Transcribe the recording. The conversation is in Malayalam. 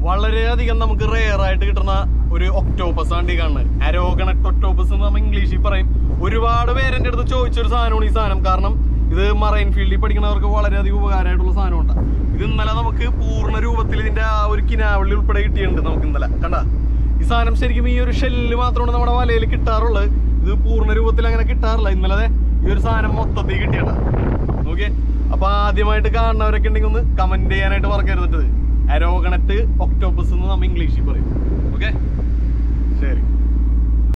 വളരെയധികം നമുക്ക് റെയർ ആയിട്ട് കിട്ടുന്ന ഒരു ഒക്ടോപ്പസ് ആണ് ഈ കാണുന്നത് അരോഗണറ്റ് ഒക്ടോപ്പസ് എന്ന് നമ്മൾ ഇംഗ്ലീഷിൽ പറയും ഒരുപാട് പേര് എൻ്റെ അടുത്ത് ചോദിച്ചൊരു സാധനമാണ് ഈ സാധനം കാരണം ഇത് മറൈൻ ഫീൽഡിൽ പഠിക്കുന്നവർക്ക് വളരെയധികം ഉപകാരമായിട്ടുള്ള സാധനമുണ്ട് ഇത് ഇന്നലെ നമുക്ക് പൂർണ്ണ രൂപത്തിൽ ഇതിന്റെ ആ ഒരു കിനാവള്ളി ഉൾപ്പെടെ കിട്ടിയിട്ടുണ്ട് നമുക്ക് ഇന്നലെ കണ്ട ഈ സാധനം ശരിക്കും ഈ ഒരു ഷെല്ല് മാത്രമാണ് നമ്മുടെ വലയിൽ കിട്ടാറുള്ളത് ഇത് പൂർണ്ണ രൂപത്തിൽ അങ്ങനെ കിട്ടാറില്ല ഇന്നലെ ദേ ഈ ഒരു സാധനം മൊത്തത്തിൽ കിട്ടിയട്ടാ ഓക്കെ അപ്പൊ ആദ്യമായിട്ട് കാണുന്നവരൊക്കെ ഉണ്ടെങ്കിൽ ഒന്ന് കമന്റ് ചെയ്യാനായിട്ട് മറക്കരുത് അരോഗണറ്റ് ഒക്ടോപ്പസ് എന്ന് നമ്മൾ ഇംഗ്ലീഷിൽ പറയും ഓക്കെ ശരി